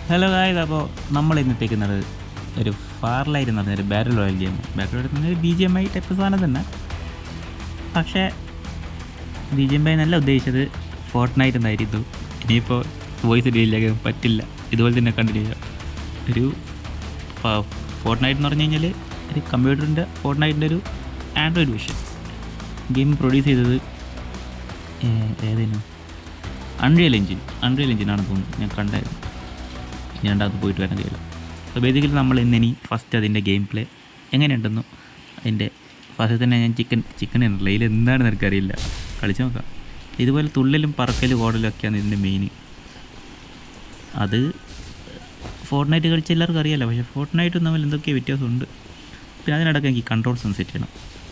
Hello guys അപ്പോൾ നമ്മൾ ഇന്നത്തേക്കുന്നത് ഒരു ഫാർലൈറ്റ് എന്ന് പറഞ്ഞൊരു battle royale game battle royale ഒരു B G M I type സാധനം തന്നെ പക്ഷേ ബി ജി എം ഐ എന്നല്ല ഉദ്ദേശിച്ചത് ഫോർട്ട് നൈറ്റ് എന്നായിരുന്നു ഇനിയിപ്പോൾ വോയിസ് ഡീലാക്കാൻ പറ്റില്ല ഇതുപോലെ തന്നെ കണ്ടിന്യൂ ചെയ്യാം ഒരു ഫോർട്ട് നൈറ്റ് എന്ന് പറഞ്ഞു കഴിഞ്ഞാൽ ഒരു കമ്പ്യൂട്ടറിൻ്റെ ഫോർട്ട് നൈറ്റിൻ്റെ ഒരു ആൻഡ്രോയിഡ് വിഷൻ ഗെയിം പ്രൊഡ്യൂസ് ചെയ്തത് ഏ- ഏതേനു അൺറിയൽ എഞ്ചിൻ അൺറിയൽ എഞ്ചിനാണെന്ന് തോന്നുന്നു ഞാൻ കണ്ടായിരുന്നു ഇനി രണ്ടാമത് പോയിട്ട് വരാൻ കഴിയില്ല അപ്പോൾ ബേസിക്കലി നമ്മൾ ഇന്നിനി ഫസ്റ്റ് അതിൻ്റെ ഗെയിം പ്ലേ എങ്ങനെയുണ്ടെന്നു അതിൻ്റെ ഫസ്റ്റ് തന്നെ ഞാൻ ചിക്കൻ ചിക്കൻ ഉണ്ടല്ലോ ഇതിൽ എന്താണെന്ന് എനിക്കറിയില്ല കളിച്ച് നോക്കാം ഇതുപോലെ തുള്ളലും പറക്കലും ഓടലും ഒക്കെയാണ് ഇതിൻ്റെ മെയിൻ അത് ഫോർട്ട് നൈറ്റ് കളിച്ച എല്ലാവർക്കും അറിയാലോ പക്ഷേ ഫോർട്ട് നൈറ്റും തമ്മിൽ എന്തൊക്കെ വ്യത്യാസമുണ്ട് പിന്നെ അതിനിടയ്ക്ക് എനിക്ക് കൺട്രോൾസ് ഒന്ന് സെറ്റ് ചെയ്യണം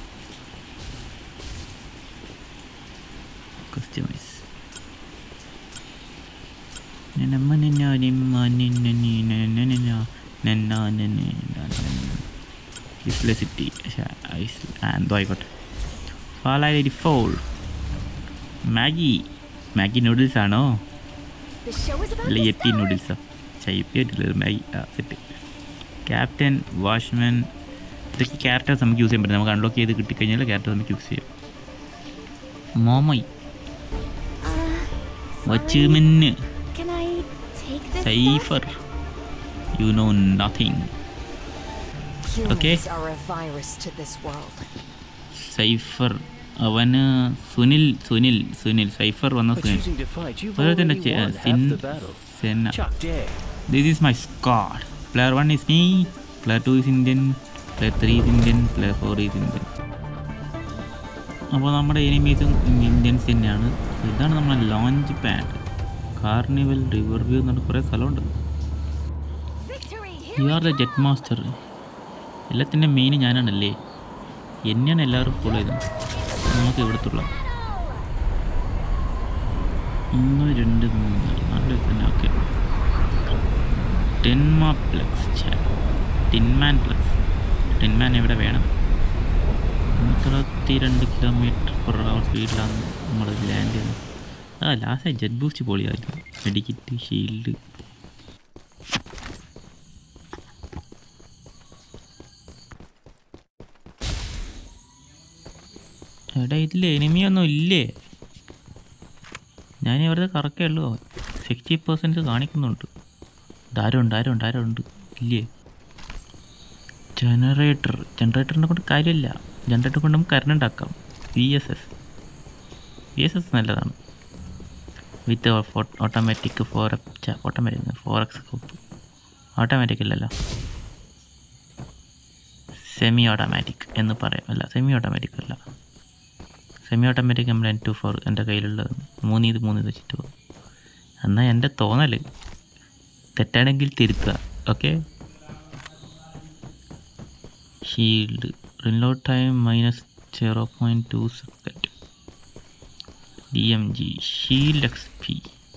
കസ്റ്റമൈസ് സിറ്റി എന്തോ ആയിക്കോട്ടെ ഫാലായി ഫോൾ മാഗി മാഗി നൂഡിൽസ് ആണോ The show is about അല്ല to യെപ്പി start. നൂഡിൽസോ ചൈപ്പി ആയിട്ടില്ല മാഗി ആ സെറ്റ് ക്യാപ്റ്റൻ വാച്ച്മാൻ ഇതൊക്കെ ക്യാരക്ടേഴ്സ് നമുക്ക് യൂസ് ചെയ്യാൻ പറ്റും നമുക്ക് അൺലോക്ക് ചെയ്ത് കിട്ടിക്കഴിഞ്ഞാൽ ക്യാരക്ടേഴ്സ് നമുക്ക് യൂസ് ചെയ്യാം മോമോയ് Uh, വച്ചുമിന്ന് can I take this? Cipher you know nothing Humans Okay. are a virus to this world. Cipher അവന് സുനിൽ സുനിൽ സുനിൽ സൈഫർ വന്ന But Sunil choosing to fight, you've അതുപോലെ തന്നെ already ചെ- won സിൻ half the battle. സെന്ന Chuck Day. This is my squad. Player 1 is me, player 2 is Indian, player 3 is Indian, player 4 is Indian. അപ്പോൾ നമ്മുടെ എനിമീസും Indians തന്നെയാണ് ഇതാണ് നമ്മുടെ launch pad carnival river view എന്ന് പറഞ്ഞ കുറേ സ്ഥലമുണ്ട് Victory! You are the jet master എല്ലാത്തിൻ്റെ മെയിൻ ഞാനാണല്ലേ എന്നെയാണ് എല്ലാവരും ഫോളോ ചെയ്തത് നമുക്ക് ഇവിടത്തുള്ള ഒന്ന് രണ്ട് മൂന്ന് നാല് തന്നെ ഓക്കെ ടെൻമാ പ്ലക്സ് ടിൻമാൻ പ്ലക്സ് ടിൻമാൻ എവിടെ വേണം നൂറ്റി രണ്ട് കിലോമീറ്റർ പെർ അവർ സ്പീഡിലാണ് നമ്മൾ ലാൻഡ് ചെയ്യുന്നത് ആ ലാസ്റ്റ് ജെറ്റ് ബൂസ്റ്റ് പൊളിയായിരുന്നു മെഡിക്കറ്റ് ഷീൽഡ് എടാ ഇതിൽ എനിമിയൊന്നും ഇല്ലേ ഞാൻ വെറുതെ കറക്കേ ഉള്ളൂ സിക്സ്റ്റി പെർസെൻറ്റ് കാണിക്കുന്നുണ്ട് ധാരമുണ്ട് ധാരമുണ്ട് ധാരമുണ്ട് ഇല്ലേ ജനറേറ്റർ ജനറേറ്ററിനെ കൊണ്ട് കാര്യമില്ല ജനറേറ്റർ കൊണ്ട് നമുക്ക് കറണ്ട് ഉണ്ടാക്കാം V S S V S S നല്ലതാണ് with automatic four automatic four X scope automatic അല്ലല്ലോ സെമി ഓട്ടോമാറ്റിക് എന്ന് പറയാം അല്ല സെമി ഓട്ടോമാറ്റിക് അല്ല സെമി ഓട്ടോമാറ്റിക് നമ്മൾ എൻ ടു ഫോർ എൻ്റെ കയ്യിലുള്ളത് മൂന്ന് ഇത് മൂന്ന് ഇത് വെച്ചിട്ട് പോകും എന്നാൽ എൻ്റെ തോന്നൽ തെറ്റാണെങ്കിൽ തിരുത്തുക okay shield reload time minus zero point two second D M G shield X P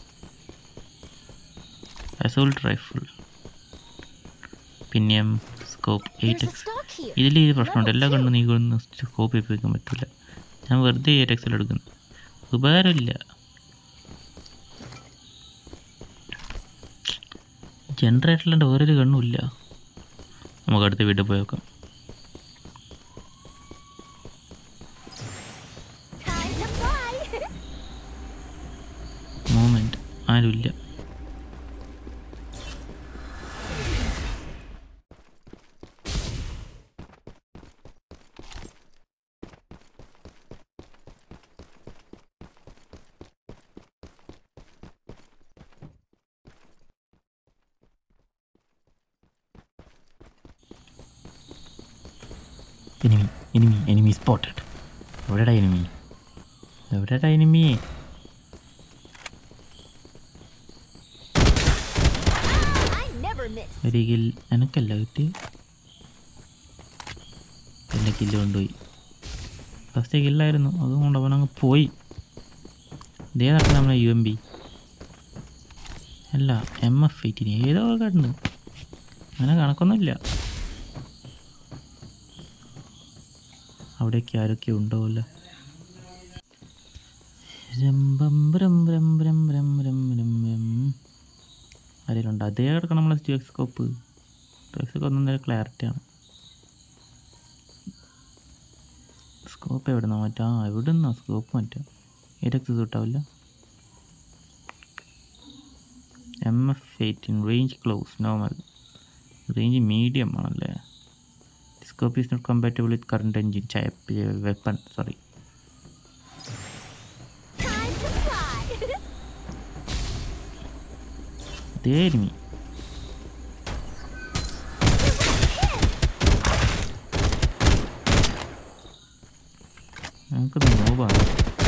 assault rifle പിന്നെയും scope eight There's a X stock here. ഇതിൽ ഈ പ്രശ്നമുണ്ട് എല്ലാ കണ്ണും നീ കൊണ്ട് സ്കോപ്പ് ചെയ്യിപ്പിക്കാൻ പറ്റില്ല ഞാൻ വെറുതെ എയ്റ്റ് എക്സിൽ എടുക്കുന്നു ഉപകാരമില്ല ജനറേറ്ററിലാണ്ട് വേറൊരു കണ്ണുമില്ല നമുക്ക് അടുത്ത വീട്ടിൽ പോയി നോക്കാം Time to fly! മൂമെൻറ്റ് ആരുമില്ല എനിമി എനിമി എനിമി സ്പോട്ടഡ് എവിടെടാ എനിമി എവിടെടാ എനിമി I never miss. ഒരിക്കൽ എനക്കല്ല കിട്ടി എൻ്റെ കില്ല് കൊണ്ടുപോയി ഫസ്റ്റ് കില്ലായിരുന്നു അതുകൊണ്ട് അവനങ്ങ് പോയി ഇതേ നടക്കുന്ന നമ്മളെ യു എം ബി അല്ല എം എഫ് എയ്റ്റീൻ ഏതോ കണ്ട് അങ്ങനെ കണക്കൊന്നുമില്ല അവിടെയൊക്കെ ആരൊക്കെ ഉണ്ടാവില്ല രംബം രം രം രം രം രം രം രം അതിലുണ്ട് അതേ കിടക്കണം നമ്മളെ സ്റ്റോക്സ്കോപ്പ് സ്റ്റോക്സ്കോപ്പ് ഒന്നും ക്ലാരിറ്റിയാണ് സ്കോപ്പ് എവിടെ നിന്നാ മാറ്റാ ആ എവിടെ നിന്നാ സ്കോപ്പ് മാറ്റാം ഏതൊക്കെ കിട്ടാവില്ല M F eighteen range close normal range medium ആണല്ലേ scope is not compatible with current engine weapon sorry Time to fly. അതേ എനിമി നമുക്കത് നോവാണ്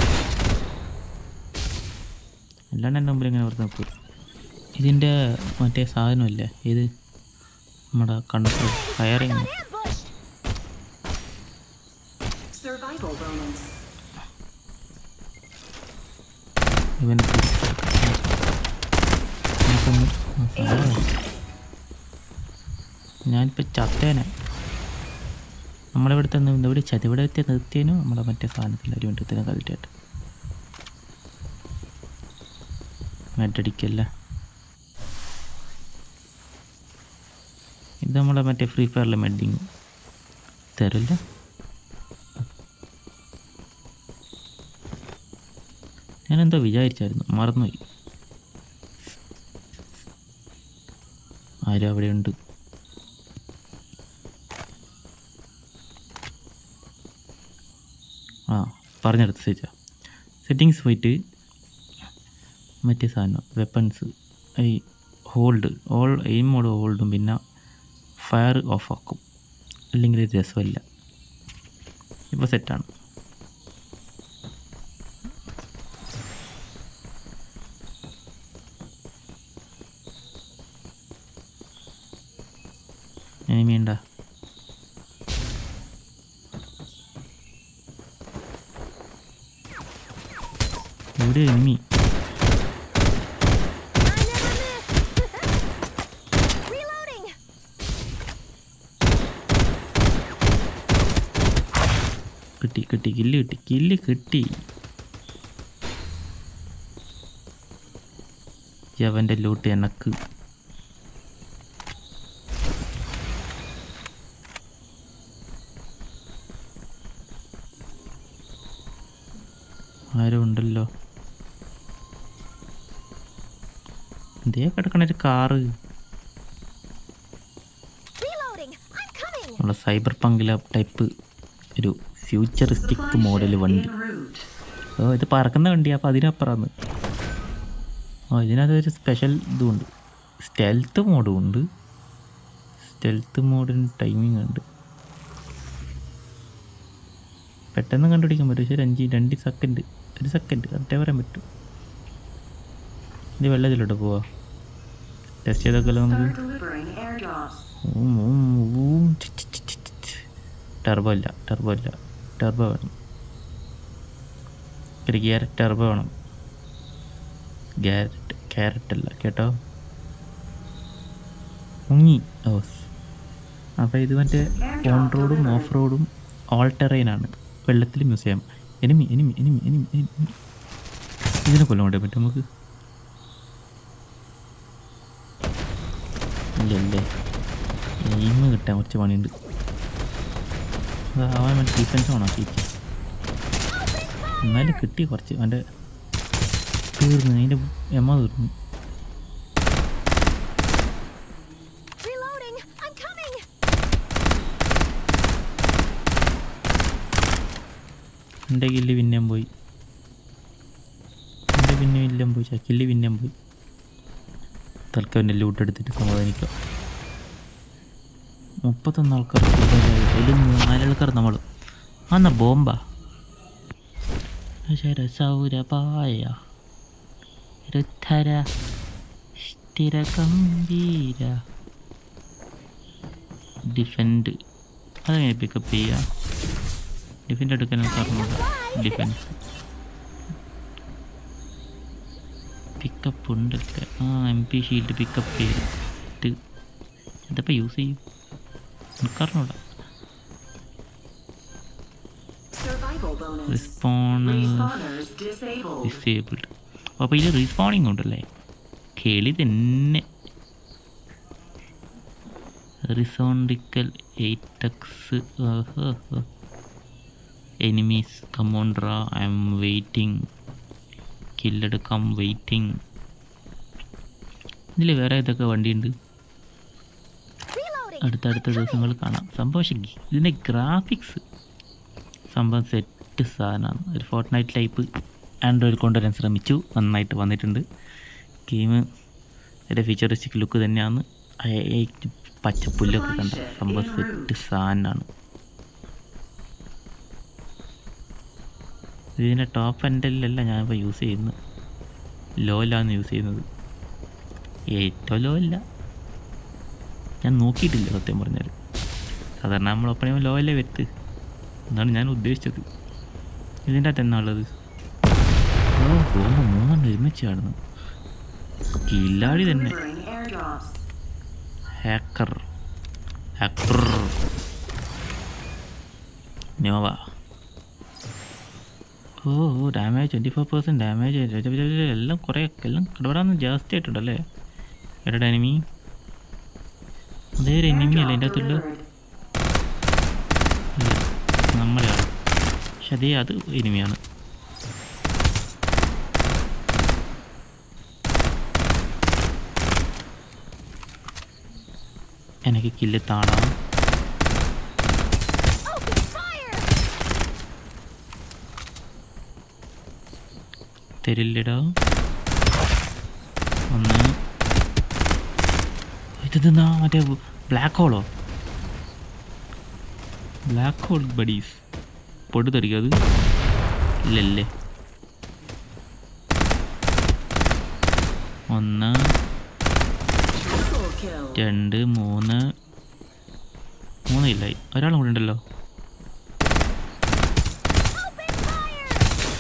അല്ലാണ്ട് എൻ്റെ മുമ്പിൽ ഇങ്ങനെ വെറുതെ നോക്കൂ ഇതിൻ്റെ മറ്റേ സാധനമല്ലേ ഇത് നമ്മുടെ control firing Ambushed. Survival bonus. ഇവൻ ഞാനിപ്പോൾ ചത്തേനെ നമ്മളിവിടുത്തെ ഇവിടെ ചതിവിടെ എത്തിയ നിർത്തിയതിനും നമ്മളെ മറ്റേ സാധനത്തിൽ അരിവണ്ടത്തിന് കളിറ്റായിട്ട് മെഡടിക്കല്ല ഇത് നമ്മളെ മറ്റേ ഫ്രീ ഫയറിലെ മെഡിങ് തരില്ല ഞാനെന്തോ വിചാരിച്ചായിരുന്നു മറന്നുപോയി ആരും അവിടെയുണ്ട് ആ പറഞ്ഞെടുത്ത് സേച്ച സെറ്റിങ്സ് പോയിട്ട് മറ്റേ സാധനം വെപ്പൺസ് ഈ ഹോൾഡ് ഓൾ എയിം മോഡ് ഹോൾഡും പിന്നെ ഫയർ ഓഫ് ആക്കും അല്ലെങ്കിൽ ഇത് രസമില്ല ഇപ്പോൾ സെറ്റാണ് എനിമി ഉണ്ടാ എവിടെ enemy I never miss. Reloading. കിട്ടി കിട്ടി കില്ല് കിട്ടി കില്ല് കിട്ടി അവൻ്റെ ലൂട്ട് എനക്ക് ആരും ഉണ്ടല്ലോ ഇതേ കിടക്കണ ഒരു കാറ് Reloading. I'm coming. നമ്മളെ സൈബർ പങ്കില ടൈപ്പ് ഒരു ഫ്യൂച്ചറിസ്റ്റിക് മോഡൽ വണ്ടി En route. ഓ ഇത് പറക്കുന്ന വണ്ടിയാ അപ്പോൾ അതിനപ്പുറമാണ് ഓ ഇതിനകത്ത് ഒരു സ്പെഷ്യൽ ഇതുമുണ്ട് സ്റ്റെൽത്ത് മോഡും ഉണ്ട് സ്റ്റെൽത്ത് മോഡിന് ടൈമിംഗ് ഉണ്ട് പെട്ടെന്ന് കണ്ടുപിടിക്കാൻ പറ്റും പക്ഷേ ഒരു അഞ്ച് രണ്ട് സെക്കൻഡ് ഒരു സെക്കൻഡ് കറക്റ്റേ പറയാൻ പറ്റും ഇത് വെള്ളത്തിലോട്ട് പോവാ ടെസ്റ്റ് ചെയ്തൊക്കെയല്ലോ നമുക്ക് Start delivering airdrops. ടെർബോ ഇല്ല ടെർബോ ഇല്ല ടെർബോ വേണം ഒരു ക്യാരറ്റ് ടെർബോ വേണം ക്യാരറ്റ് ക്യാരറ്റ് അല്ല കേട്ടോ മുങ്ങി ഓ അപ്പോൾ ഇത് മറ്റേ ഓൺ റോഡും ഓഫ് റോഡും ഓൾ ടെറൈനാണ് വെള്ളത്തിൽ museum enemy enemy enemy enemy enemy ഇതിനെ കൊല്ലം കൊണ്ടേ പറ്റും നമുക്ക് ഇല്ലല്ലേ എയിം കിട്ടാൻ കുറച്ച് പണിയുണ്ട് അത് അവൻ മറ്റേ ഡിഫൻസ് വേണം ചേച്ചി എന്നാലും കിട്ടി കുറച്ച് അവൻ്റെ തീർന്നു അതിൻ്റെ എമ്മ തീർന്നു Reloading. I'm coming. എൻ്റെ കില്ല് പിന്നെയും പോയി എൻ്റെ പിന്നെ ഇല്ലം പോയി ചാ കില്ല് പിന്നെയും പോയി തൽക്കാലം എൻ്റെ ലൂട്ട് എടുത്തിട്ട് സമാധാനിക്കാം മുപ്പത്തൊന്ന് ആൾക്കാർ അതിൽ നാലാൾക്കാർ നമ്മൾ അന്ന ബോംബാ ശര സൗരപായ രുദ്ധര സ്ഥിര ഗംഭീര ഡിഫൻഡ് അതെങ്ങനെ പിക്കപ്പ് ചെയ്യുക ഡിഫൻഡ് എടുക്കാൻ പറഞ്ഞില്ല ഡിഫൻസ് പിക്കപ്പ് ഉണ്ടല്ലേ ആ എം പി ഷീൽഡ് പിക്കപ്പ് ചെയ്തിട്ട് എന്തപ്പോൾ യൂസ് ചെയ്യും എനിക്കറിഞ്ഞൂടാ Survival bonus. Respawn Respawners disabled. Disabled അപ്പോൾ ഇതിൽ റീസ്പോണിങ് ഉണ്ടല്ലേ കേളി തന്നെ റിസോണ്ടിക്കൽ എയ്റ്റ് എക്സ് എനിമീസ് കമോണ്ട്ര I am waiting killed come waiting ഇതിൽ വേറെ ഇതൊക്കെ വണ്ടിയുണ്ട് Reloading. അടുത്തടുത്ത ദിവസങ്ങൾ കാണാം സംഭവം പക്ഷേ ഗി- ഇതിൻ്റെ ഗ്രാഫിക്സ് സംഭവം സെറ്റ് സാധനമാണ് ഒരു ഫോർട്ട് നൈറ്റ് ടൈപ്പ് ആൻഡ്രോയിഡ് കൊണ്ടുവരാൻ ശ്രമിച്ചു നന്നായിട്ട് വന്നിട്ടുണ്ട് ഗെയിം ഒരു ഫീച്ചറിസ്റ്റിക് ലുക്ക് തന്നെയാണ് അയ- ഈ പച്ചപ്പുല്ലൊക്കെ കണ്ട സംഭവം സെറ്റ് സാധനമാണ് ഇതിൻ്റെ ടോപ്പ് എൻഡിലല്ല ഞാനിപ്പോൾ യൂസ് ചെയ്യുന്നത് ലോയിലാണ് യൂസ് ചെയ്യുന്നത് ഏറ്റവും ലോ അല്ല ഞാൻ നോക്കിയിട്ടില്ല സത്യം പറഞ്ഞാൽ സാധാരണ നമ്മൾ ഒപ്പണയും ലോ അല്ലേ വെത്ത് എന്നാണ് ഞാൻ ഉദ്ദേശിച്ചത് ഇതിൻ്റെ അകത്ത് എന്നാ ഉള്ളത് ഓ പോകുമ്പോൾ മൂന്നെണ്ണം ഒരുമിച്ച് കാണുന്നു കില്ലാടി തന്നെ Delivering airdrops. Hacker hacker Nova ഓ damage twenty four percent damage എല്ലാം കുറേ എല്ലാം കടപടാന്ന് ജാസ്തി ആയിട്ടുണ്ടല്ലേ എവിടെ എനിമി അതേ ഒരു എനിമി അല്ലേ അതിൻ്റെ അകത്തുള്ള Delivered. ഇല്ല നമ്മുടെ ആള് പക്ഷെ അതേ അത് എനിമിയാണ് എനിക്ക് കില്ല് താണാം Open fire. തരില്ലടാ ഒന്ന് ഇതെന്നാ മറ്റേ black hollow black hole buddies പൊട്ട് തെറിക്കും അത് ഇല്ലല്ലേ ഒന്ന് Triple kill. രണ്ട് മൂന്ന് മൂന്ന് ഇല്ലായി ഒരാളും കൂടെ ഉണ്ടല്ലോ Open fire.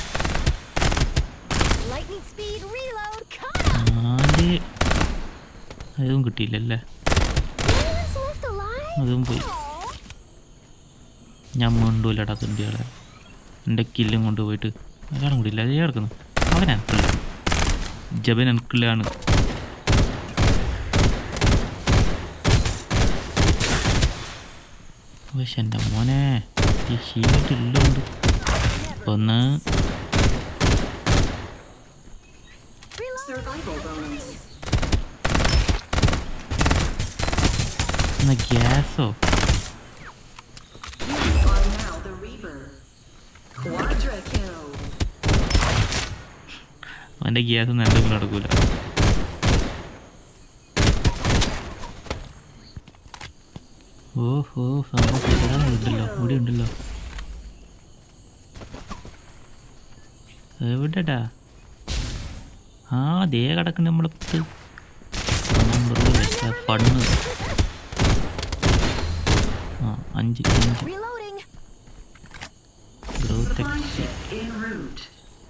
Lightning speed reload. Come on. നാല് അതും കിട്ടിയില്ലല്ലേ Anyone left alive? അതും പോയി Aw. ഞാൻ മുണ്ടൂലടാ തുണ്ടികളെ എൻ്റെ കില്ലും കൊണ്ടുപോയിട്ട് ഒരാളും കൂടി ഇല്ല അതേ കിടക്കുന്നു അവൻ അനക്കില്ല ജബൻ അനക്കില്ലാണ് പക്ഷെ എൻ്റെ മോനെ ഈ ഷീറ്റ് ഇല്ലുണ്ട് ഒന്ന് Survival bonus. ഒന്ന് ഗ്യാസോ You are now the Reaper. Quadra kill. അവൻ്റെ ഗ്യാസ് ഒന്നും എന്തെങ്കിലും നടക്കൂല ഓഹോ സംഭവം ഇവിടെ ഉണ്ടല്ലോ ഇവിടെ ഉണ്ടല്ലോ എവിടെടാ ആ ദേ കിടക്കണ നമ്മളടുത്ത് ഫണ്ണ് ആ അഞ്ച് അഞ്ച് Reloading. Growth Supply ship en route.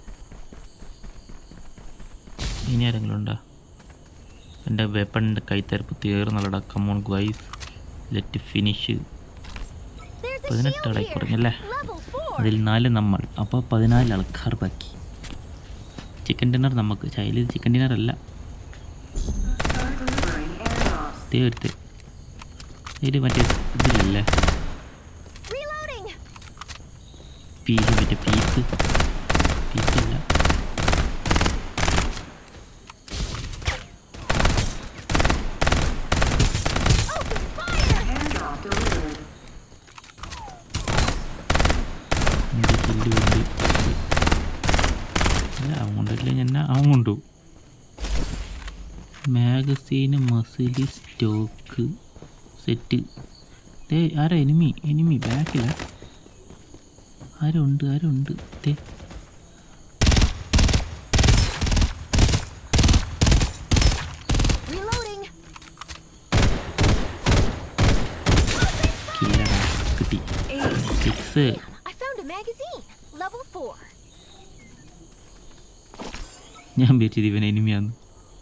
ഇനി ആരെങ്കിലും ഉണ്ടോ എൻ്റെ വെപ്പണിൻ്റെ കൈത്തരപ്പ് തീർന്നുള്ളടാ come on guys let finish There's a പതിനെട്ട് shield ആളായി here. കുറഞ്ഞല്ലേ Level four. അതിൽ നാല് നമ്മൾ അപ്പോൾ പതിനാല് ആൾക്കാർ ബാക്കി ചിക്കൻ ഡിന്നർ നമുക്ക് ചൈല് ചിക്കൻ ഡിന്നർ അല്ല Start delivering airdrops. തീർത്ത് ഇതിൽ മറ്റേ ഇതിലല്ലേ Reloading. പീസ് മറ്റേ പീസ് പീസില്ല Open fire. Airdrop delivered. എൻ്റെ കില്ല് കൊണ്ട് അല്ല അവൻ കൊണ്ടില്ല ഞാൻ അവൻ കൊണ്ടു മാഗസീന് മസിലി സ്റ്റോക്ക് സെറ്റ് ദേ ആരാ എനിമി എനിമി ബാക്കില ആരുണ്ട് ആരുണ്ട് ദേ Reloading. കില്ലടാ കിട്ടി Ace. Six I found a magazine. Level four. ഞാൻ വിചാരിച്ചത് ഇവൻ എനിമിയാന്ന്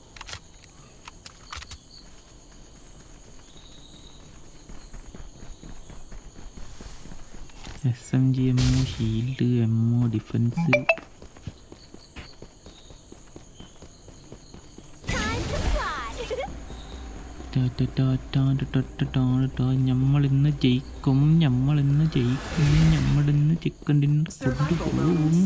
S M G M O shield M O defence Time to fly. നമ്മളിന്ന് ജയിക്കും നമ്മളിന്ന് ജയിക്കും നമ്മളിന്ന് ചിക്കൻ ഡിന്നർ കൊണ്ടുപോകും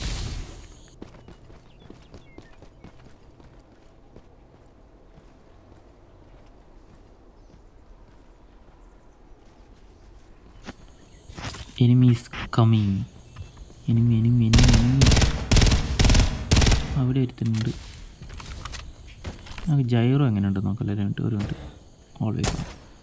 enemies coming enemy enemy enemy enemy അവിടെ ഒരുത്തുന്നുണ്ട് നമുക്ക് ജൈറോ എങ്ങനെയുണ്ട് നോക്കല്ലേ രണ്ട് ഒരു മിനിറ്റ് ഓൾവേസ്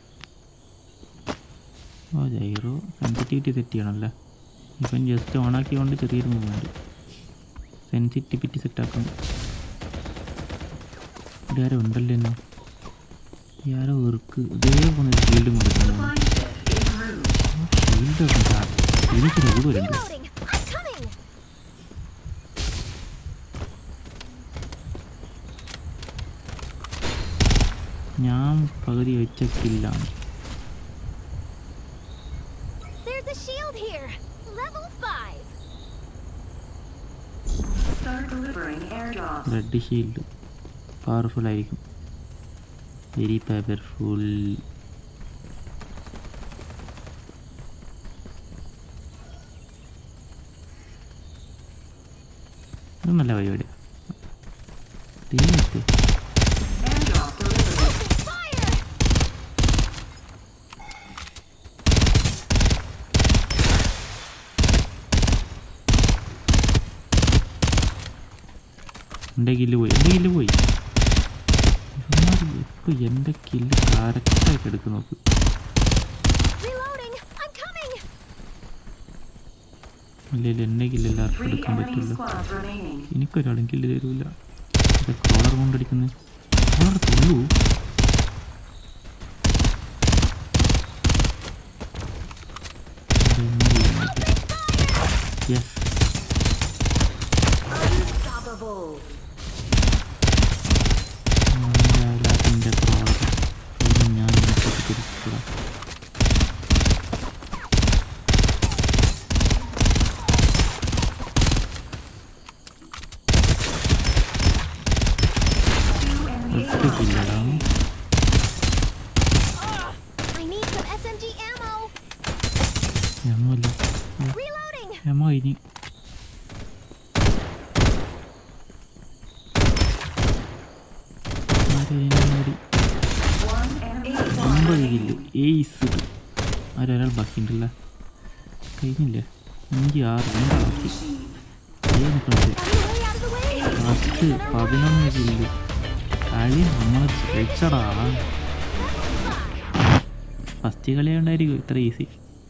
ഓ ജൈറോ സെൻസിറ്റിവിറ്റി സെറ്റ് ചെയ്യണമല്ലേ ഇപ്പം ജസ്റ്റ് ഓണാക്കിയോണ്ട് ചെറിയൊരു മൂവ്മെൻറ്റ് സെൻസിറ്റിവിറ്റി സെറ്റാക്കണം ഇവിടെ ആരോ ഉണ്ടല്ലോ എന്നെ ആരോ ഇർക്ക് ഇതേപോലെ ഷീൽഡ് കൊടുക്കുന്നു ഷീൽഡ് എനിക്ക് രഘുവരുണ്ട് Reloading! I'm coming! ഞാൻ പകുതി വെച്ച കില്ലാണ് There's a shield here! Level 5! Start delivering airdrop. Red shield powerful ആയിരിക്കും വെരി പവർഫുൾ ഇത് നല്ല പരിപാടിയാണ് തീർത്ത് Airdrop delivered. Open fire! എൻ്റെ കില്ല് പോയി എൻ്റെ കില്ല് പോയി ഇപ്പോൾ എൻ്റെ കില്ല് കറക്റ്റായിട്ട് എടുക്കും നോക്ക് Reloading! I'm coming! ഇല്ല ഇല്ല എൻ്റെ കില്ല് എല്ലാവർക്കും Three എടുക്കാൻ enemy പറ്റില്ല squads remaining. എനിക്കൊരാളും കില്ല് തരൂല ഇത് കോളർ കൊണ്ടടിക്കുന്നത് കോളർ കൊള്ളൂ യെസ് Unstoppable. ലാപ്പിൻ്റെ കോളർ ഞാൻ തിരിക്കുക Two enemy ഒറ്റ squads കില്ലടാ remaining. I need some SMG ammo! ഞമ്മല്ല Reloading! ഞമ്മ ഇനി ആരെയും One enemy squad ഒമ്പത് remaining. കില്ല് ഏയ്സ് ആരൊരാൾ ബാക്കിയുണ്ടല്ലോ കഴിഞ്ഞില്ലേ അഞ്ച് ആറ് രണ്ട് ബാക്കി Machine. ഏഴ് നിൽക്കണത് On the way out of the way! പത്ത് പതിനൊന്ന് കില്ല് കളി നമ്മൾ ജയിച്ചടാ ഫസ്റ്റ് കളി ഉണ്ടായിരിക്കും ഇത്ര ഈസി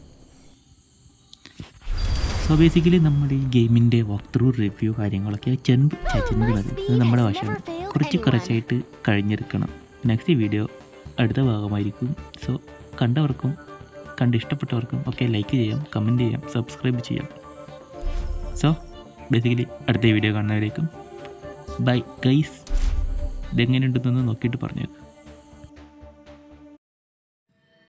സോ ബേസിക്കലി നമ്മുടെ ഈ ഗെയിമിൻ്റെ വാക്ക് ത്രൂ റിവ്യൂ കാര്യങ്ങളൊക്കെ ചെമ്പ് ഛെ, ചെമ്പ് മതി ഇത് നമ്മുടെ ഭാഷയാണ് കുറച്ച് കുറച്ചായിട്ട് കഴിഞ്ഞെടുക്കണം നെക്സ്റ്റ് വീഡിയോ അടുത്ത ഭാഗമായിരിക്കും സോ കണ്ടവർക്കും കണ്ട് ഇഷ്ടപ്പെട്ടവർക്കും ഒക്കെ ലൈക്ക് ചെയ്യാം കമൻറ്റ് ചെയ്യാം സബ്സ്ക്രൈബ് ചെയ്യാം സോ ബേസിക്കലി അടുത്ത വീഡിയോ കാണുന്നവരേക്കും ബൈ ഗൈസ് ഇതെങ്ങനെ ഉണ്ടെന്നൊന്ന് നോക്കിയിട്ട് പറഞ്ഞേക്കാം